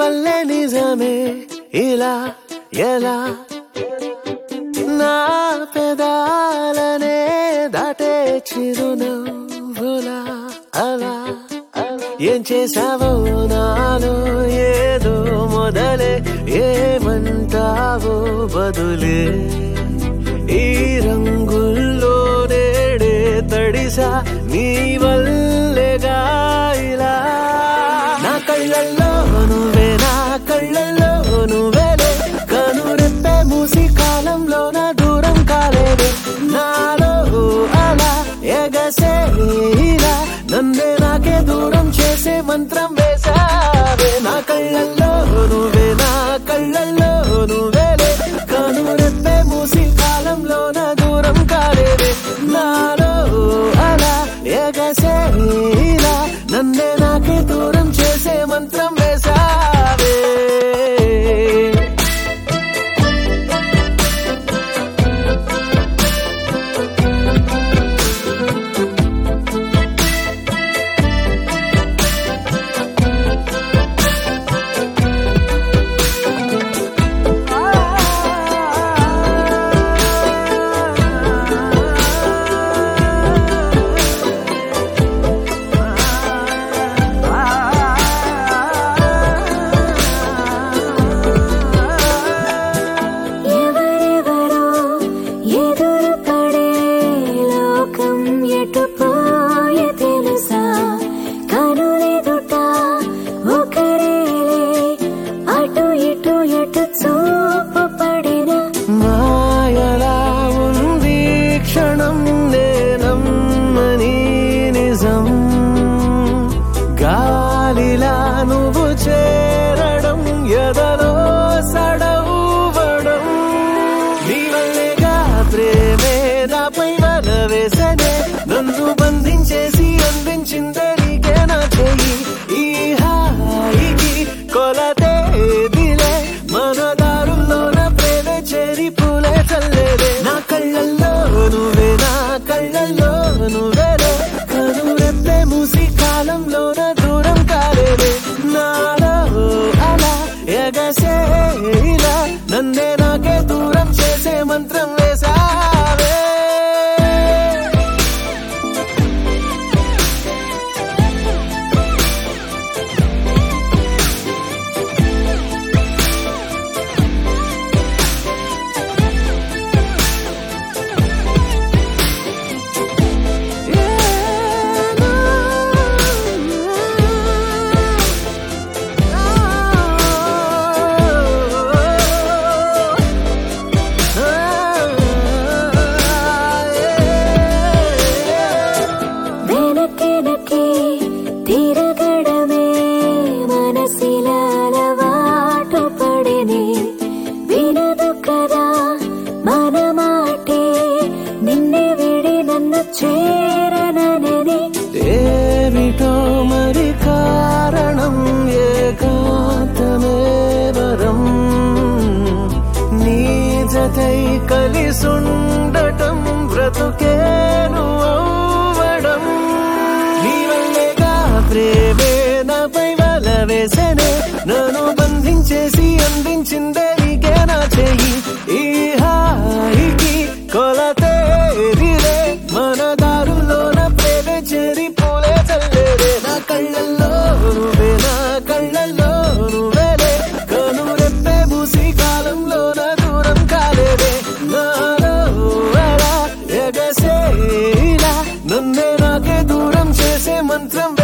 వల్లే నిజమే ఇలా ఎలా నా పెదాలనే దాటే చిరునవ్వులా అలా ఏం చేసావో నాలో ఏదో మొదలే ఏమంటావో బదులే ఈ రంగుల్లో నేడే తడిసా నీ వల్లేగా ఇలా నా కళ్ళల్లో నువ్వే నా కళ్ళల్లో నువ్వేలే కనురెప్పే మూసి కాలంలో నా దూరం కాలేదే నాలో అలా ఎగసే ఇలా నన్నే నాకే దూరం చేసే మంత్రం వేసావే నా కళ్ళల్లో నువ్వే నా కళ్ళల్లో నువ్వేలే కనురెప్పే మూసి కాలంలో నా దూరం కాలేదే నాలో అలా ఎగసే ఇలా నన్నే నాకే దూరం చేసే మంత్రం వేసావే ఎవరెవరో ఎదురు పడే లోకం ఎటు పోయే తెలుసా కనులెదుట ఒకరేలే అటు ఇటు ఎటు చూపు పడిన మాయలా ఉంది క్షణం నేనమ్మని నిజం గాలిలా నువ్వు చేరడం ఎదలో సడవడం నీ వల్లేగా ప్రేమే నాపై వల వేసనే నన్ను బంధించేసి అందించిందే నీకే నా చెయ్యి ఈ హాయికి కొలతే దిలే మన దారుల్లోన ప్రేమ చేరి పూలే చల్లేదే నా కళ్ళల్లో నువ్వే నా కళ్ళల్లో నువ్వేలే కనురెప్పే మూసి కాలంలోన దూరం కాలేదే నాలో అలా ఎగసే ఇలా నన్నే నాకే దూరం చేసే మంత్రం వేసావే వెనకెనకే తిరగడమే మనసిల అలవాటు పడినే వినదు కదా మన మాటే నిన్నే విడి నన్ను చేరనని ఏమిటో మరి కారణం ఏకాంతమే వరం నీ జతై కలిసుండటం బ్రతుకేను అవ్వడం నీ వల్లేగా ప్రేమే నాపై వల వేసనే నన్ను బంధించేసి అందించిందే నీకే నా చెయ్యి ఈ హాయికి కొలతే రిలే మన దారులోన ప్రేమ చేరి పూలే చల్లేదే నా కళ్ళల్లో నువ్వే నా కళ్ళల్లో నువ్వేలే కనురెప్పే మూసి కాలంలో నా దూరం కాలేదే నాలో అలా ఎగసే ఇలా నన్నే నాకే దూరం చేసే మంత్రం